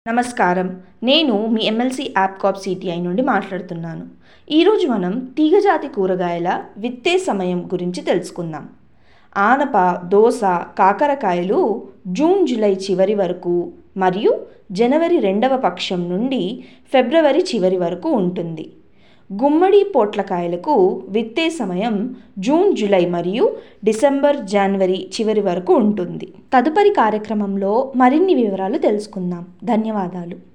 నమస్కారం నేను మీ ఎమ్మెల్సీ యాప్ కాప్ సిటిఐ నుండి మాట్లాడుతున్నాను ఈరోజు మనం తీగజాతి కూరగాయల విత్తే సమయం గురించి తెలుసుకుందాం ఆనప దోస కాకరకాయలు జూన్ జూలై చివరి వరకు మరియు జనవరి రెండవ పక్షం నుండి ఫిబ్రవరి చివరి వరకు ఉంటుంది గుమ్మడి పొట్లకాయలకు విత్తే సమయం జూన్ జూలై మరియు డిసెంబర్ జనవరి చివరి వరకు ఉంటుంది తదుపరి కార్యక్రమంలో మరిన్ని వివరాలు తెలుసుకుందాం ధన్యవాదాలు